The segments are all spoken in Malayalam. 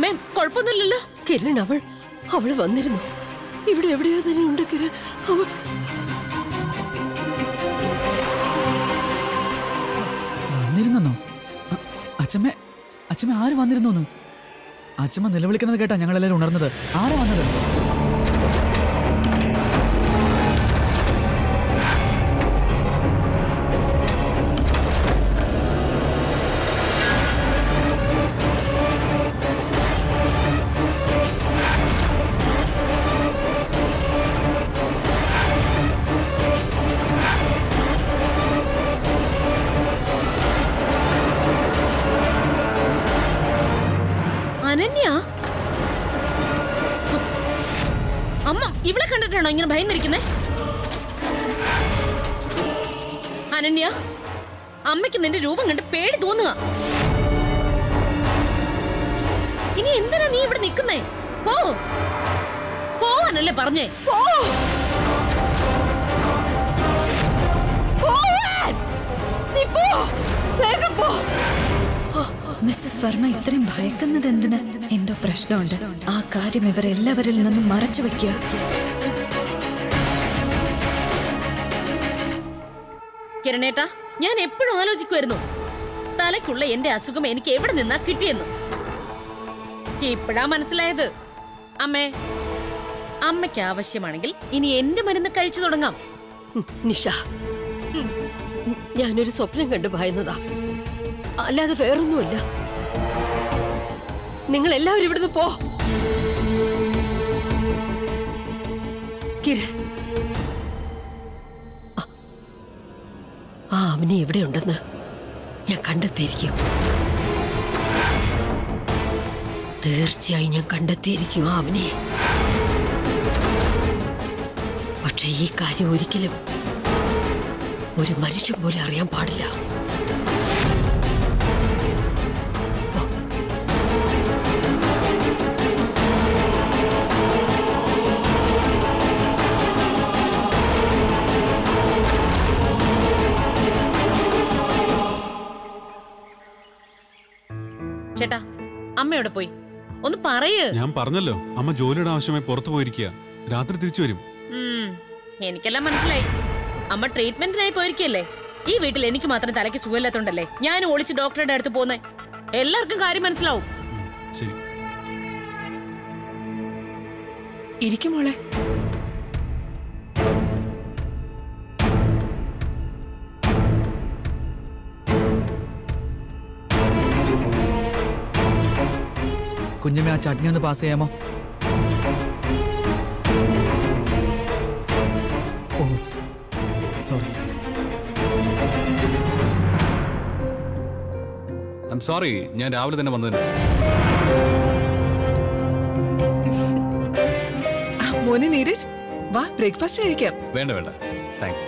അമ്മേ കുഴപ്പമൊന്നുമില്ലല്ലോ കിരൺ അവൾ അവള് വന്നിരുന്നു ഇവിടെ എവിടെയോ തന്നെ ഉണ്ട് കിരൺ അവൾ വന്നിരുന്നോ അച്ഛമ്മ അച്ഛമ്മ ആര് വന്നിരുന്നു അച്ഛമ്മ നിലവിളിക്കുന്നത് കേട്ടാ ഞങ്ങളെല്ലാവരും ഉണർന്നത് ആരാ വന്നത് അനന്യ അമ്മ ഇവിടെ കണ്ടിട്ടാണോ ഇങ്ങനെ ഭയന്നിരിക്കുന്നേ അനന്യ അമ്മയ്ക്ക് നിന്റെ രൂപം കണ്ട് പേടി തോന്നുക ഇനി എന്തിനാ നീ ഇവിടെ നിൽക്കുന്നേ പോ പോവാനല്ലേ പറഞ്ഞേ പോ പോവാൻ! നീ പോ വേഗം പോ മിസ്സസ് വർമ്മ ഇത്രയും ഭയക്കുന്നത് എന്തിന് എന്തോ പ്രശ്നമുണ്ട് ആ കാര്യം ഇവരെല്ലാവരിൽ നിന്നും മറച്ചു വെക്കുക കിരണേട്ടാ ഞാൻ എപ്പോഴും ആലോചിക്കുമായിരുന്നു തലയ്ക്കുള്ള എന്റെ അസുഖം എനിക്ക് എവിടെ നിന്നാ കിട്ടിയെന്ന് ഇപ്പോഴാ മനസ്സിലായത് അമ്മേ അമ്മയ്ക്ക് ആവശ്യമാണെങ്കിൽ ഇനി എന്റെ മരുന്ന് കഴിച്ചു തുടങ്ങാം ഉം, നിഷ ഉം, ഞാനൊരു സ്വപ്നം കണ്ട് ഭയന്നതാ അല്ലാതെ വേറൊന്നുമല്ല നിങ്ങൾ എല്ലാവരും ഇവിടുന്ന് പോ കിരൺ ആ, ആ അവനെ എവിടെയുണ്ടെന്ന് ഞാൻ കണ്ടെത്തിയിരിക്കും തീർച്ചയായും ഞാൻ കണ്ടെത്തിയിരിക്കും ആ അവനെ പക്ഷെ ഈ കാര്യം ഒരിക്കലും ഒരു മനുഷ്യൻ പോലും അറിയാൻ പാടില്ല ചേട്ടാ അമ്മയോടെ പോയി ഒന്ന് പറയ് ഞാൻ പറഞ്ഞല്ലോ അമ്മ ജോലിയുടെ ആവശ്യമായി പുറത്തു പോയിരിക്കുക രാത്രി തിരിച്ചു വരും ഉം, എനിക്കെല്ലാം മനസ്സിലായി അമ്മ ട്രീറ്റ്മെന്റിനായി പോയിരിക്കല്ലേ ഈ വീട്ടിൽ എനിക്ക് മാത്രം തലയ്ക്ക് സുഖമില്ലാത്തോണ്ടല്ലേ ഞാൻ ഓളിച്ച് ഡോക്ടറുടെ അടുത്ത് പോന്നെ എല്ലാവർക്കും കാര്യം മനസ്സിലാവും ഉം, ശരി ഇരിക്കും മോളെ കുഞ്ഞമ്മ ആ ചട്നി ഒന്ന് പാസ് ചെയ്യാമോ oops sorry I'm sorry ഞാൻ രാവിലെ തന്നെ വന്നതിന് ആ, മോനെ നീരജ് വാ ബ്രേക്ക്ഫാസ്റ്റ് കഴിക്കാം വേണ്ട വേണ്ട താങ്ക്സ്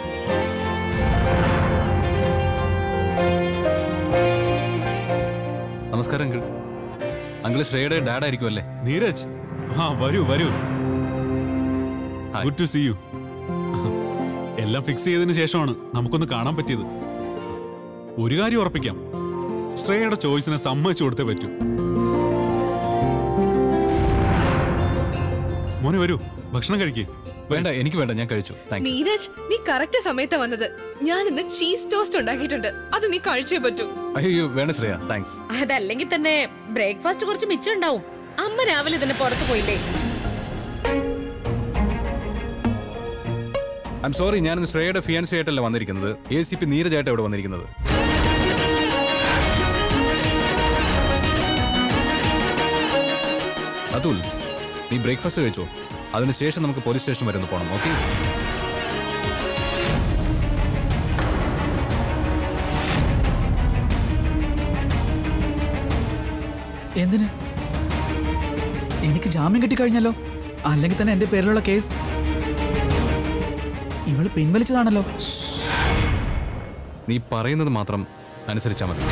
നമസ്കാരം അങ്കിൾ അങ്കിൾ ശ്രേയയുടെ ഡാഡ് ആയിരിക്കും അല്ലേ നീരജ് ആ വരൂ വരൂ ഗുഡ് ടു സീ യു എല്ലാം ഫിക്സ് ചെയ്തതിന് ശേഷമാണ് നമുക്കൊന്ന് കാണാൻ പറ്റിയത് ഒരു കാര്യം ഉറപ്പിക്കാം ശ്രേയയുടെ ചോയ്സിനെ സമ്മതിച്ചു കൊടുത്തേ പറ്റൂ മോനെ വരൂ ഭക്ഷണം കഴിക്കേ വേണ്ട എനിക്ക് വേണ്ട ഞാൻ കഴിച്ചു താങ്ക് നീരജ് നീ കറക്റ്റ് സമയത്ത് വന്നത് ഞാൻ ഇന്ന് ചീസ് ടോസ്റ്റ് ഉണ്ടാക്കിയിട്ടുണ്ട് അത് നീ കഴിച്ചേ പറ്റൂ അയ്യോ വേണ്ട ശ്രേയ താങ്ക്സ് അതല്ലെങ്കിൽ തന്നെ ബ്രേക്ക്ഫാസ്റ്റ് കുറച്ച് മിച്ചം ഉണ്ടാവും അമ്മ രാവിലെ തന്നെ പുറത്തു പോയില്ലേ ഐ എം സോറി ഞാൻ ശ്രേയയുടെ ഫിയാൻസി ആയിട്ടല്ല വന്നിരിക്കുന്നത് എ സി പി നീരജായിട്ട് ഇവിടെ വന്നിരിക്കുന്നത് അതുൽ നീ ബ്രേക്ക്ഫാസ്റ്റ് കഴിച്ചോ അതിനുശേഷം നമുക്ക് പോലീസ് സ്റ്റേഷൻ വരെ ഒന്ന് പോകണം ഓക്കെ എന്തിന് എനിക്ക് ജാമ്യം കിട്ടിക്കഴിഞ്ഞല്ലോ അല്ലെങ്കിൽ തന്നെ എന്റെ പേരിലുള്ള കേസ് ഇവള് പിൻവലിച്ചതാണല്ലോ നീ പറയുന്നത് മാത്രം അനുസരിച്ചാൽ മതി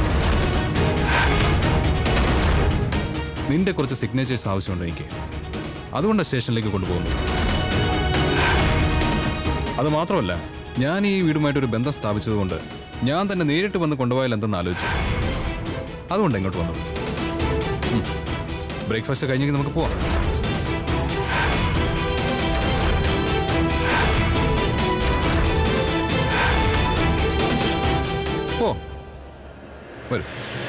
നിന്റെ കുറച്ച് സിഗ്നേച്ചേഴ്സ് ആവശ്യമുണ്ട് എനിക്ക് അതുകൊണ്ടാണ് സ്റ്റേഷനിലേക്ക് കൊണ്ടുപോകുന്നത് അത് മാത്രമല്ല ഞാൻ ഈ വീടുമായിട്ടൊരു ബന്ധം സ്ഥാപിച്ചതുകൊണ്ട് ഞാൻ തന്നെ നേരിട്ട് വന്ന് കൊണ്ടുപോയാൽ എന്തെന്ന് ആലോചിച്ചു അതുകൊണ്ട് ഇങ്ങോട്ട് വന്നത് ബ്രേക്ക്ഫാസ്റ്റ് കഴിഞ്ഞെങ്കിൽ നമുക്ക് പോവാം പോ വരൂ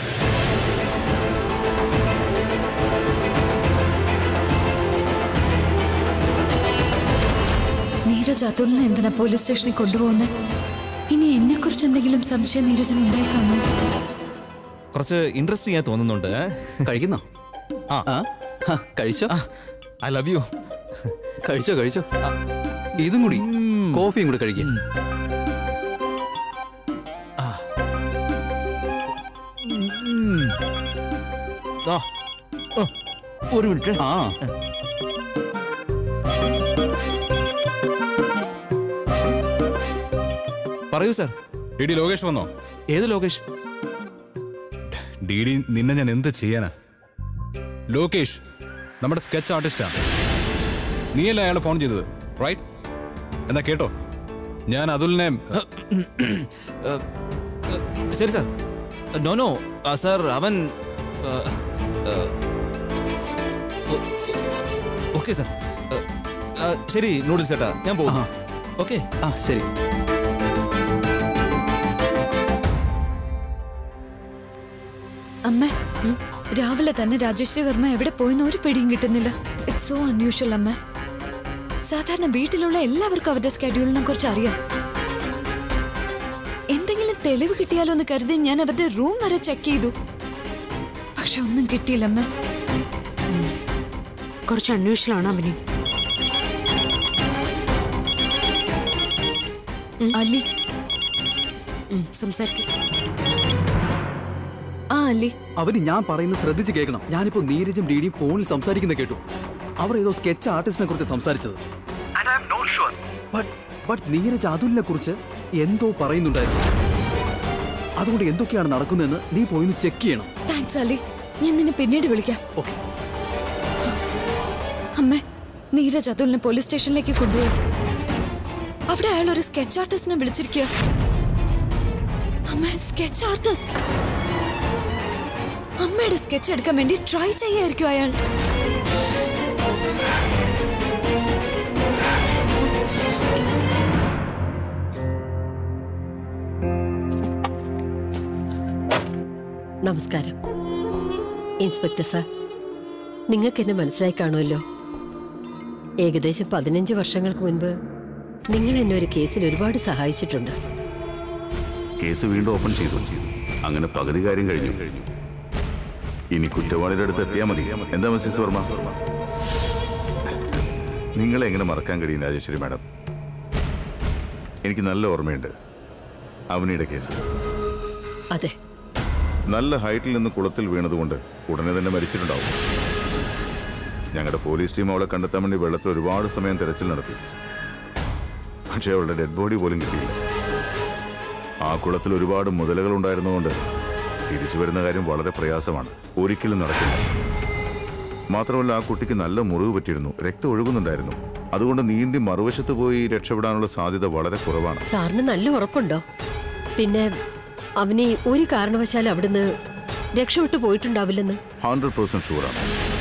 നീരജ് അതുലിനെ എന്തിനാ പോലീസ് സ്റ്റേഷനിൽ കൊണ്ടുപോകുന്നത് ഇനി എന്നെ കുറിച്ച് എന്തെങ്കിലും സംശയം നീരജിന് ഉണ്ടായി കാണോ കുറച്ച് ഇൻട്രസ്റ്റ് ചെയ്യാൻ തോന്നുന്നുണ്ട് കഴിക്കുന്നോ ആ. ആ ആ, കഴിച്ചോ ഐ ലവ് യു കഴിച്ചോ കഴിച്ചോ ആ, ഇതും കൂടി കോഫിയും കൂടി കഴിക്കും ഒരു മിനിറ്റ് ആ പറയൂ സാർ ഡി ഡി ലോകേഷ് വന്നോ ഏത് ലോകേഷ് ഡി ഡി നിന്നെ ഞാൻ എന്ത് ചെയ്യാനാ ലോകേഷ് നമ്മുടെ സ്കെച്ച് ആർട്ടിസ്റ്റാണ് നീയല്ല അയാളെ ഫോൺ ചെയ്തത് റൈറ്റ് എന്നാ കേട്ടോ ഞാൻ അതുലിനെ ശരി സാർ നോ നോ സാർ അവൻ ഓക്കെ സാർ ശരി നൂഡിൽസ് ചേട്ടാ ഞാൻ പോകും ആ. ഓക്കെ ആ ശരി അമ്മ രാവിലെ തന്നെ രാജേശ്വരി വർമ്മ എവിടെ പോയിന്ന് ഒരു പിടിയും കിട്ടുന്നില്ല ഇറ്റ്സ് സോ അൺയൂഷ്വൽ അമ്മ സാധാരണ വീട്ടിലുള്ള എല്ലാവർക്കും അവരുടെ സ്കെഡ്യൂളിനെ കുറിച്ച് അറിയാം എന്തെങ്കിലും തെളിവ് കിട്ടിയാലോ എന്ന് കരുതി ഞാൻ അവരുടെ റൂം വരെ ചെക്ക് ചെയ്തു പക്ഷെ ഒന്നും കിട്ടിയില്ല അമ്മ കുറച്ച് അന്വേഷണമാണ് അവന് അലി സംസാരിക്കും ആ അലി അവന് ഞാൻ പറയുന്നത് ശ്രദ്ധിച്ച് കേൾക്കണം ഞാനിപ്പോ നീരജും ഡിഡിയും ഫോണിൽ സംസാരിക്കുന്ന കേട്ടു അവർ ഏതോ സ്കെച്ച് ആർട്ടിസ്റ്റിനെ കുറിച്ച് സംസാരിച്ചത് ബട്ട് ബട്ട് നീരജ് അതുലിനെ കുറിച്ച് എന്തോ പറയുന്നുണ്ടായിരുന്നു അതുകൊണ്ട് എന്തൊക്കെയാണ് നടക്കുന്നതെന്ന് നീ പോയിന്ന് ചെക്ക് ചെയ്യണം താങ്ക്സ് അലി ഞാൻ നിന്നെ പിന്നീട് വിളിക്കാം ഓക്കെ അമ്മേ നീരജ് അതുലിനെ പോലീസ് സ്റ്റേഷനിലേക്ക് കൊണ്ടുപോയി അവിടെ അയാൾ ഒരു സ്കെച്ച് ആർട്ടിസ്റ്റിനെ വിളിച്ചിരിക്കുക അമ്മ സ്കെച്ച് ആർട്ടിസ്റ്റ് അമ്മയുടെ സ്കെച്ച് എടുക്കാൻ വേണ്ടി ട്രൈ ചെയ്യായിരിക്കും അയാൾ നമസ്കാരം ഇൻസ്പെക്ടർ സാർ നിങ്ങൾക്ക് എന്നെ മനസ്സിലായി കാണുമല്ലോ ഏകദേശം പതിനഞ്ച് വർഷങ്ങൾക്ക് മുൻപ് നിങ്ങൾ എന്നെ ഒരു കേസിൽ ഒരുപാട് സഹായിച്ചിട്ടുണ്ട് കേസ് വീണ്ടും ഓപ്പൺ ചെയ്തു അങ്ങനെ പകുതി കാര്യം കഴിഞ്ഞു ഇനി കുറ്റവാളിയുടെ അടുത്ത് എത്തിയാൽ മതി എന്താ മിസ്സിസ് വർമ്മ നിങ്ങളെ എങ്ങനെ മറക്കാൻ കഴിയും രാജേശ്വരി മാഡം എനിക്ക് നല്ല ഓർമ്മയുണ്ട് അവനിയുടെ കേസ് അതെ നല്ല ഹൈറ്റിൽ നിന്ന് കുളത്തിൽ വീണതുകൊണ്ട് ഉടനെ തന്നെ മരിച്ചിട്ടുണ്ടാവും ഞങ്ങളുടെ പോലീസ് ടീം അവളെ കണ്ടെത്താൻ വേണ്ടി വെള്ളത്തിൽ ഒരുപാട് സമയം തെരച്ചിൽ നടത്തി പക്ഷേ അവളുടെ ഡെഡ് ബോഡി പോലും കിട്ടിയില്ല ആ കുളത്തിൽ ഒരുപാട് മുതലകൾ ഉണ്ടായിരുന്നുകൊണ്ട് തിരിച്ചു വരുന്ന കാര്യം വളരെ പ്രയാസമാണ് ഒരിക്കലും നടക്കില്ല മാത്രമല്ല ആ കുട്ടിക്ക് നല്ല മുറിവ് പറ്റിയിരുന്നു രക്തം ഒഴുകുന്നുണ്ടായിരുന്നു അതുകൊണ്ട് നീന്തി മറുവശത്ത് പോയി രക്ഷപ്പെടാനുള്ള സാധ്യത വളരെ കുറവാണ് സാറിന് നല്ല ഉറപ്പുണ്ടോ പിന്നെ അവനെ ഒരു കാരണവശാലും അവിടുന്ന് രക്ഷപ്പെട്ടു പോയിട്ടുണ്ടാവില്ലെന്ന് ഹൺഡ്രഡ് പേഴ്സെന്റ് ഷുവറാണ്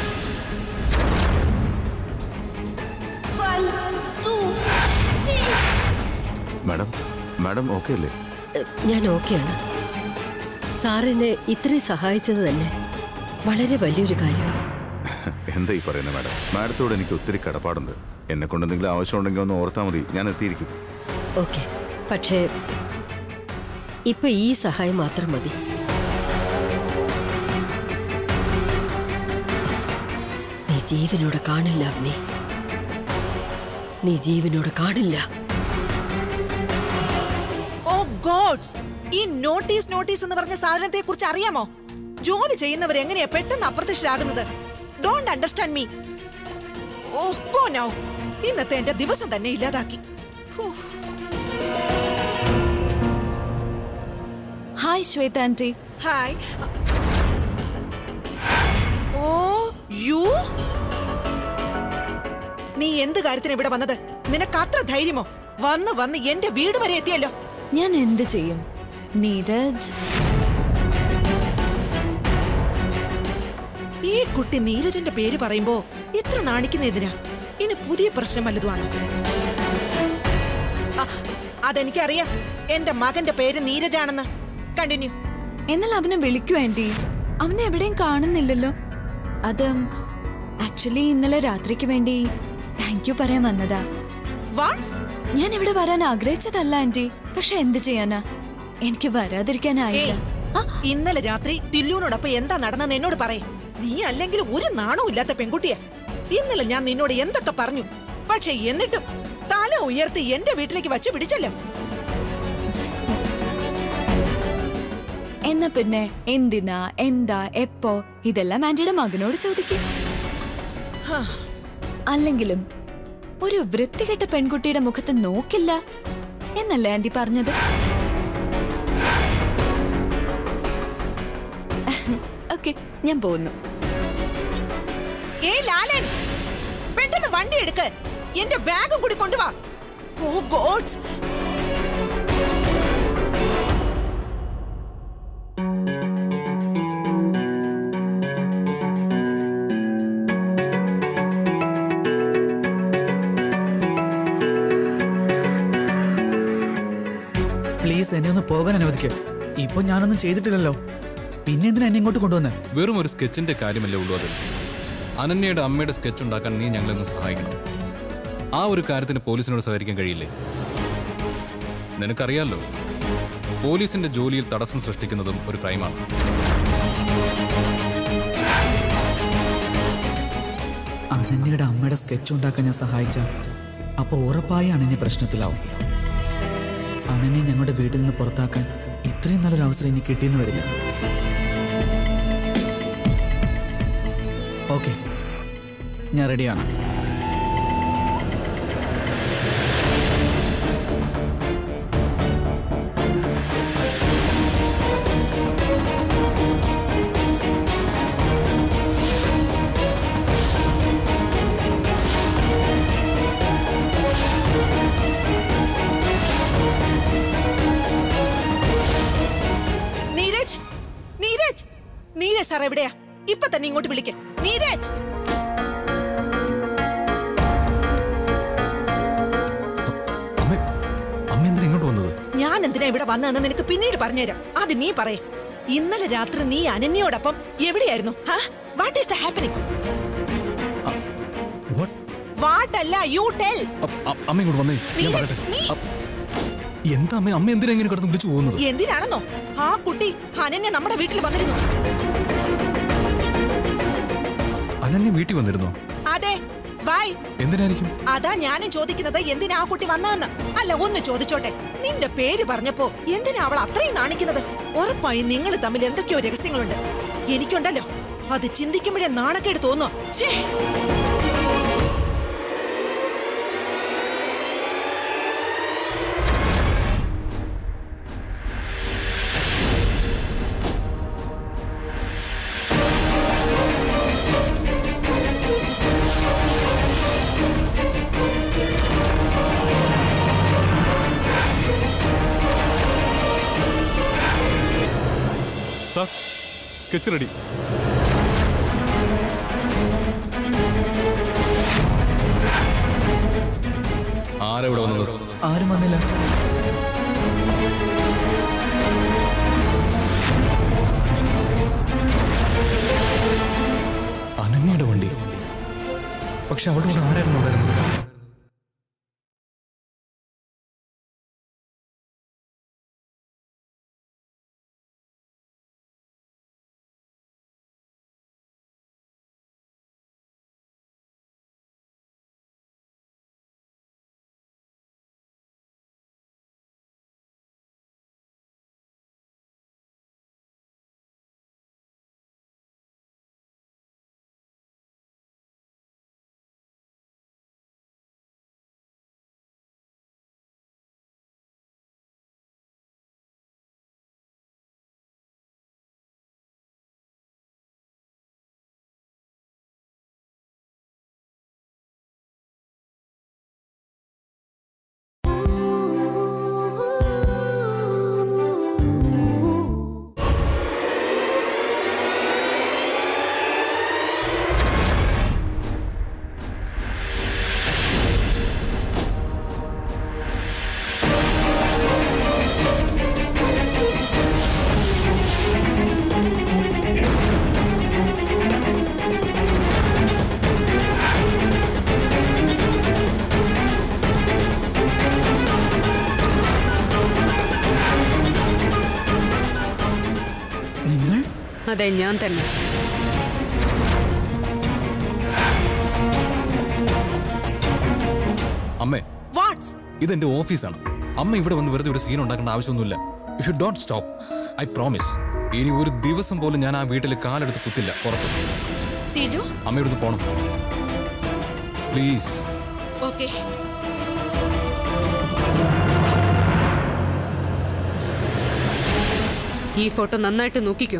മാഡം മാഡം ഓക്കെ അല്ലേ എഹ്, ഞാൻ ഓക്കെയാണ് സാറിനെ ഇത്രയും സഹായിച്ചത് തന്നെ വളരെ വലിയൊരു കാര്യമാണ് എന്താ ഈ പറയുന്നത് മാഡം മാഡത്തോട് എനിക്ക് ഒത്തിരി കടപ്പാടുണ്ട് എന്നെ കൊണ്ട് എന്തെങ്കിലും ആവശ്യമുണ്ടെങ്കിൽ ഒന്ന് ഓർത്താൽ മതി ഞാൻ എത്തിയിരിക്കും ഓക്കെ പക്ഷേ ഇപ്പൊ ഈ സഹായം മാത്രം മതി നീ ജീവനോടെ കാണില്ല അവനെ നീ ജീവനോടെ കാണില്ല ഓ ഗോഡ്സ് ഈ നോട്ടീസ് നോട്ടീസ് എന്ന് പറഞ്ഞ സാധനത്തെ കുറിച്ച് അറിയാമോ ജോലി ചെയ്യുന്നവർ എങ്ങനെയാ പെട്ടെന്ന് അപ്രത്യക്ഷരാകുന്നത് don't understand me oh go now ഇന്നത്തെ എന്റെ ദിവസം തന്നെ ഇല്ലാതാക്കി ഹൂ. Hi Shweta aunty hi oh you നീ എന്ത് കാര്യത്തിന് ഇവിടെ വന്നത് നിനക്ക് അത്ര ധൈര്യമോ വന്ന് വന്ന് എന്റെ വീട് വരെ എത്തിയല്ലോ ഞാൻ എന്ത് ചെയ്യും നീരജ് ഈ കുട്ടി നീരജന്റെ പേര് പറയുമ്പോ ഇത്ര നാണിക്കുന്ന എന്തിനാ ഇനി പുതിയ പ്രശ്നം വല്ലതുമാണ് അതെനിക്കറിയാം എന്റെ മകന്റെ പേര് നീരജാണെന്ന് കണ്ടിന്യൂ എന്നാൽ അവനെ വിളിക്കൂ ആന്റി അവനെ എവിടെയും കാണുന്നില്ലല്ലോ അത് ആക്ച്വലി ഇന്നലെ രാത്രിക്ക് വേണ്ടി താങ്ക് യു പറയാൻ വന്നതാ വാട്സ് ഞാൻ ഇവിടെ വരാൻ ആഗ്രഹിച്ചതല്ല ആന്റി പക്ഷെ എന്ത് ചെയ്യാനാ എനിക്ക് വരാതിരിക്കാനായില്ല ഏയ്, ഇന്നലെ രാത്രി ടില്ലുവിനോടൊപ്പം എന്താ നടന്നെന്ന് എന്നോട് പറയേ നീ അല്ലെങ്കിൽ ഒരു നാണവും ഇല്ലാത്ത പെൺകുട്ടിയാ ഇന്നലെ ഞാൻ നിന്നോട് എന്തൊക്കെ പറഞ്ഞു പക്ഷെ എന്നിട്ടും തല ഉയർത്തി എന്റെ വീട്ടിലേക്ക് വച്ചു പിടിച്ചല്ലോ എന്നാ പിന്നെ എന്തിനാ എന്താ എപ്പോ ഇതെല്ലാം ആന്റിയുടെ മകനോട് ചോദിക്കും അല്ലെങ്കിലും ഒരു വൃത്തികെട്ട പെൺകുട്ടിയുടെ മുഖത്ത് നോക്കില്ല എന്നല്ലേ ആന്റി പറഞ്ഞത് ഓക്കെ ഞാൻ പോകുന്നു ഏയ് ലാലൻ പെട്ടെന്ന് വണ്ടി എടുക്ക് എന്റെ ബാഗും കൂടി കൊണ്ടുവാ ഓ ഗോഡ്സ് പ്ലീസ് എന്നെ ഒന്ന് പോകാൻ അനുവദിക്ക് ഇപ്പൊ ഞാനൊന്നും ചെയ്തിട്ടില്ലല്ലോ പിന്നെ എന്തിനാ എന്നെ ഇങ്ങോട്ട് കൊണ്ടുവന്നേ വെറും ഒരു സ്കെച്ചിന്റെ കാര്യമല്ലേ ഉള്ളൂ അത് അനന്യയുടെ അമ്മയുടെ സ്കെച്ച് ഉണ്ടാക്കാൻ നീ ഞങ്ങളെ ഒന്ന് സഹായിക്കണം ആ ഒരു കാര്യത്തിന് പോലീസിനോട് സഹകരിക്കാൻ കഴിയില്ലേ നിനക്കറിയാലോ പോലീസിന്റെ ജോലിയിൽ തടസ്സം സൃഷ്ടിക്കുന്നതും ഒരു ക്രൈമാണ് അനന്യയുടെ അമ്മയുടെ സ്കെച്ച് ഉണ്ടാക്കാൻ ഞാൻ സഹായിച്ച അപ്പൊ ഉറപ്പായി അനന്യ പ്രശ്നത്തിലാവും അനന്യ ഞങ്ങളുടെ വീട്ടിൽ നിന്ന് പുറത്താക്കാൻ ഇത്രയും നല്ലൊരു അവസരം ഇനി കിട്ടിയെന്ന് വരില്ല ഓക്കെ ഞാൻ റെഡിയാണ് നീരജ് നീരജ് നീരജ് സാർ എവിടെയാ ഇപ്പൊ തന്നെ ഇങ്ങോട്ട് വിളിക്ക നീരജ് അമ്മ അമ്മ എന്തിനാ ഇങ്ങോട്ട് വന്നത് ഞാൻ എന്തിനാ ഇവിടെ വന്നതെന്ന് നിനക്ക് പിന്നീട് പറഞ്ഞുതരാം അത് നീ പറയേ ഇന്നലെ രാത്രി നീ അനന്യയോടൊപ്പം എവിടെയായിരുന്നു what is the happening What? What അല്ല യു ടെൽ അ- അ- അമ്മ ഇങ്ങോട്ട് വന്നേ ഞാൻ നീ- പറയട്ടെ നീ- അ- എന്താ അമ്മ അമ്മ എന്തിനാ ഇങ്ങനെ കിടന്ന് വിളിച്ചു പോകുന്നത് എന്തിനാണെന്നോ ആ കുട്ടി അനന്യ നമ്മുടെ വീട്ടിൽ വന്നിരുന്നു അനന്യ വീട്ടിൽ വന്നിരുന്നോ അതെ ബൈ എന്തിനായിരിക്കും അതാ ഞാനും ചോദിക്കുന്നത് എന്തിനാ ആ കുട്ടി വന്നതെന്ന് അല്ല ഒന്ന് ചോദിച്ചോട്ടെ നിന്റെ പേര് പറഞ്ഞപ്പോ എന്തിനാ അവൾ അത്രയും നാണിക്കുന്നത് ഉറപ്പായും നിങ്ങൾ തമ്മിൽ എന്തൊക്കെയോ രഹസ്യങ്ങളുണ്ട് എനിക്കുണ്ടല്ലോ അത് ചിന്തിക്കുമ്പോഴേ നാണക്കേട് തോന്നോ ഛേ സാർ സ്കെച്ച് റെഡി ആരെവിടെ വന്നത് ആരും വന്നില്ല അനന്യയുടെ വണ്ടി പക്ഷെ അവിടെ കൂടെ ആരായിരുന്നു ഉണ്ടായിരുന്നത് അതെ ഞാൻ തന്നെ അമ്മേ വാട്സ് ഇതെന്റെ ഓഫീസാണ് അമ്മ ഇവിടെ വന്ന് വെറുതെ ഒരു സീൻ ഉണ്ടാക്കേണ്ട ആവശ്യമൊന്നുമില്ല if you don't stop I promise ഇനി ഒരു ദിവസം പോലും ഞാൻ ആ വീട്ടിൽ കാലെടുത്ത് കുത്തില്ല പുറത്ത് ടിനു അമ്മ ഇവിടുന്ന് പോണം പ്ലീസ് ഓക്കെ ഈ ഫോട്ടോ നന്നായിട്ട് നോക്കിക്കോ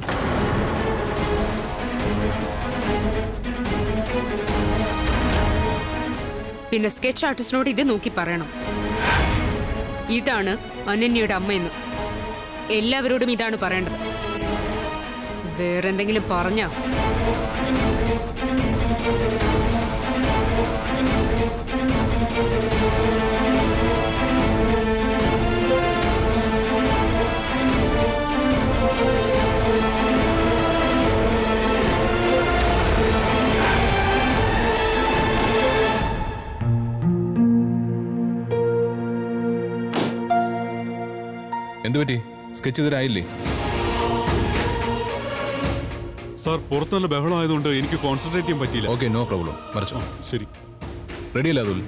പിന്നെ സ്കെച്ച് ആർട്ടിസ്റ്റിനോട് ഇത് നോക്കി പറയണം ഇതാണ് അനന്യയുടെ അമ്മയെന്ന് എല്ലാവരോടും ഇതാണ് പറയേണ്ടത് വേറെന്തെങ്കിലും പറഞ്ഞാ എന്തു പറ്റി സ്കെച്ച് ഇതുവരായില്ലേ സാർ പുറത്ത് നല്ല ബഹളം ആയതുകൊണ്ട് എനിക്ക് കോൺസെൻട്രേറ്റ് ചെയ്യാൻ പറ്റിയില്ല ഓക്കെ നോ പ്രോബ്ലം മറിച്ചോ ശരി റെഡിയല്ലേ അതുൽ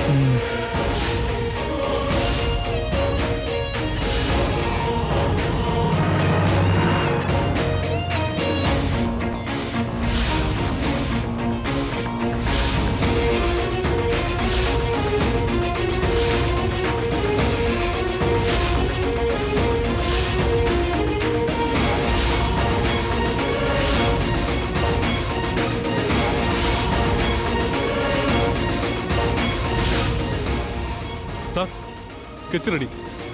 സാർ സ്കെച്ച് റെഡി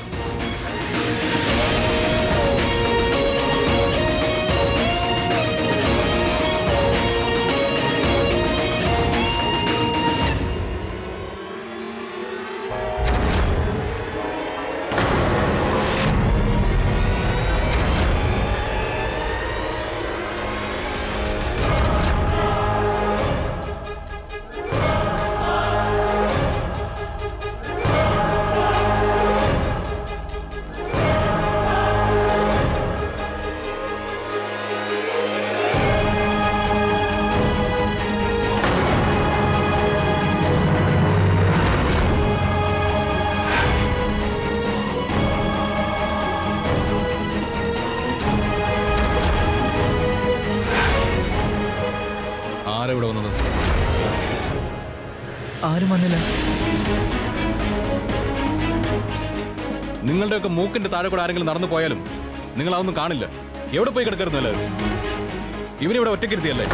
ആരാ ഇവിടെ വന്നത് ആരും വന്നില്ല നിങ്ങളുടെയൊക്കെ മൂക്കിന്റെ താഴെ കൂടെ ആരെങ്കിലും നടന്നു പോയാലും നിങ്ങൾ അതൊന്നും കാണില്ല എവിടെ പോയി കിടക്കരുന്നു എല്ലാവരും ഇവരിവിടെ ഒറ്റയ്ക്കിരുത്തിയല്ലേ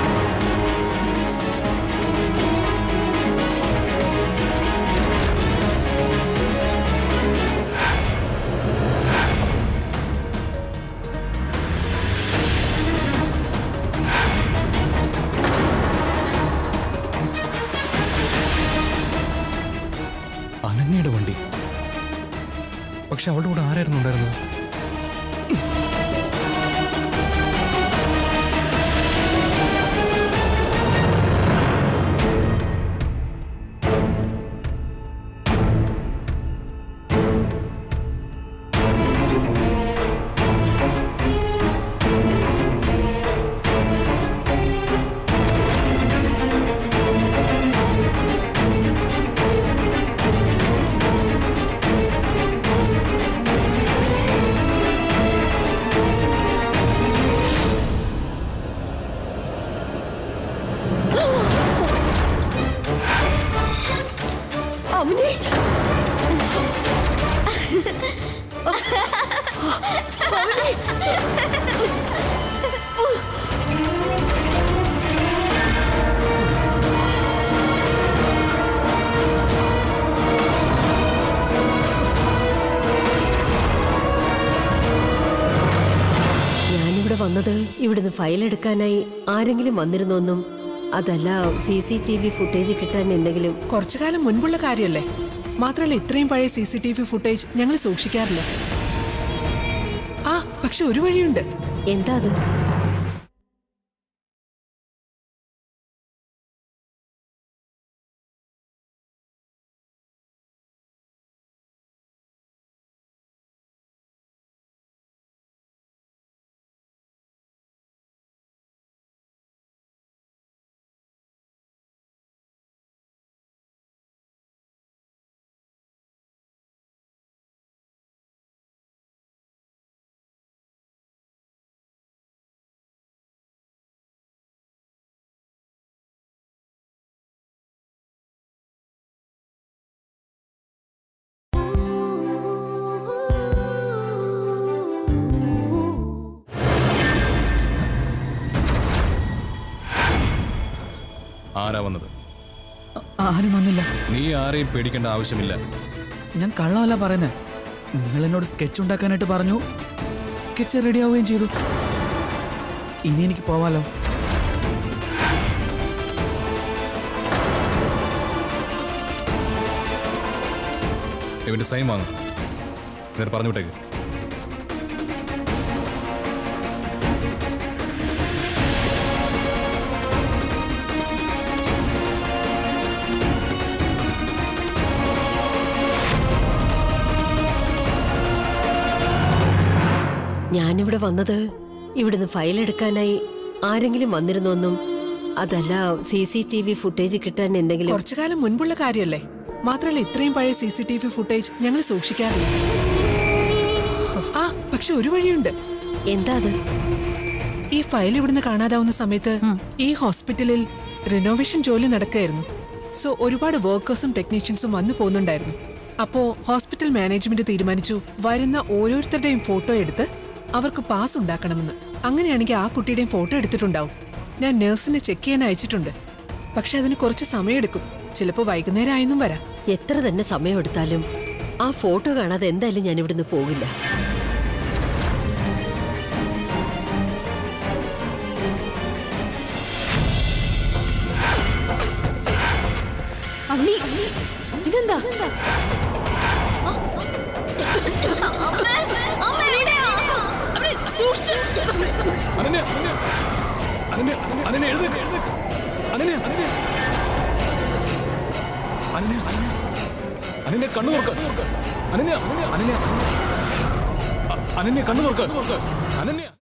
അനന്യയുടെ വണ്ടി പക്ഷെ അവളുടെ കൂടെ ആരായിരുന്നു ഉണ്ടായിരുന്നത് അമ്മേ ഞാനിവിടെ വന്നത് ഇവിടുന്ന് ഫയൽ എടുക്കാനായി ആരെങ്കിലും വന്നിരുന്നോന്നും അതല്ല C C T V footage കിട്ടാൻ എന്തെങ്കിലും കുറച്ചു കാലം മുൻപുള്ള കാര്യമല്ലേ മാത്രമല്ല ഇത്രയും പഴയ C C T V footage ഞങ്ങൾ സൂക്ഷിക്കാറില്ല ആ പക്ഷെ ഒരു വഴിയുണ്ട് എന്താ അത് ആരാ വന്നത് ആരും വന്നില്ല നീ ആരെയും പേടിക്കേണ്ട ആവശ്യമില്ല ഞാൻ കള്ളമല്ല പറയുന്നത് നിങ്ങൾ എന്നോട് സ്കെച്ച് ഉണ്ടാക്കാനായിട്ട് പറഞ്ഞു സ്കെച്ച് റെഡി ആവുകയും ചെയ്തു ഇനി എനിക്ക് പോവാലോ ഇവന്റെ സൈൻ വാങ്ങ എന്നിട്ട് പറഞ്ഞു വിട്ടേക്ക് ഞാനിവിടെ വന്നത് ഇവിടുന്ന് ഫയൽ എടുക്കാനായി ആരെങ്കിലും വന്നിരുന്നോന്നും അതല്ല C C T V footage കിട്ടാൻ എന്തെങ്കിലും കുറച്ചു കാലം മുൻപുള്ള കാര്യമല്ലേ മാത്രമല്ല ഇത്രയും പഴയ C C T V footage ഞങ്ങൾ സൂക്ഷിക്കാറില്ല ആ പക്ഷെ ഒരു വഴിയുണ്ട് എന്താ അത് ഈ ഫയൽ ഇവിടുന്ന് കാണാതാവുന്ന സമയത്ത് ഈ ഹോസ്പിറ്റലിൽ റിനോവേഷൻ ജോലി നടക്കുകയായിരുന്നു സോ ഒരുപാട് വർക്കേഴ്സും ടെക്നീഷ്യൻസും വന്നു പോകുന്നുണ്ടായിരുന്നു അപ്പോ ഹോസ്പിറ്റൽ മാനേജ്മെന്റ് തീരുമാനിച്ചു വരുന്ന ഓരോരുത്തരുടെയും ഫോട്ടോ എടുത്ത് അവർക്ക് പാസ് ഉണ്ടാക്കണമെന്ന് അങ്ങനെയാണെങ്കിൽ ആ കുട്ടിയുടെയും ഫോട്ടോ എടുത്തിട്ടുണ്ടാവും ഞാൻ നഴ്സിനെ ചെക്ക് ചെയ്യാൻ അയച്ചിട്ടുണ്ട് പക്ഷെ അതിന് കുറച്ച് സമയമെടുക്കും ചിലപ്പോൾ വൈകുന്നേരം ആയെന്നും വരാം എത്ര തന്നെ സമയമെടുത്താലും ആ ഫോട്ടോ കാണാതെ എന്തായാലും ഞാൻ ഇവിടുന്ന് പോകില്ല അവനി ഇതെന്താ അനന്യ അനന്യ അനന്യ അനന്യ എഴുതേക്ക് എഴുതേക്ക് അനന്യ അനന്യ അനന്യ അനന്യ അനന്യ കണ്ണു തുറക്ക് അനന്യ അനന്യ അനന്യ അനന്യ അ- അനന്യ കണ്ണു തുറക്ക് അനന്യ